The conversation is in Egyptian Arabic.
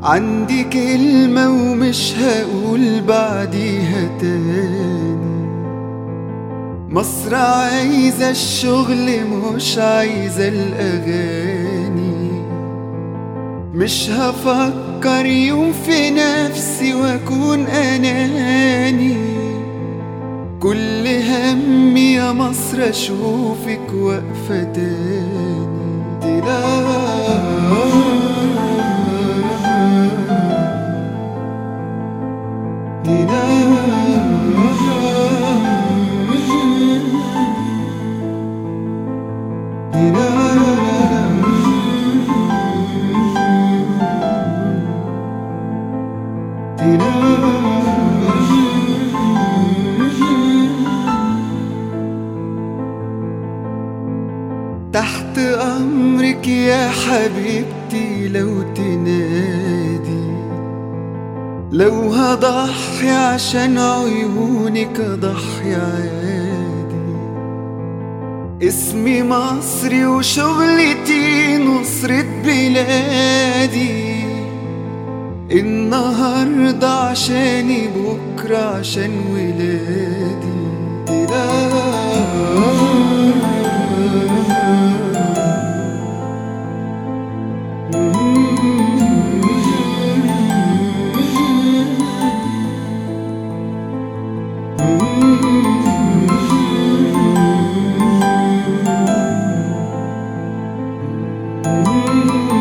عندي كلمة ومش هقول بعديها تاني مصر عايزة الشغل مش عايزة الأغاني مش هفكر يوم في نفسي واكون اناني كل همي يا مصر اشوفك واقفة تاني تحت أمرك يا حبيبتي لو تنادي لو هضحي عشان عيونك أضحي عادي اسمي مصري وشغلتي نصرة بلادي النهاردة عشاني بكرة عشان ولادي Mm-hmm.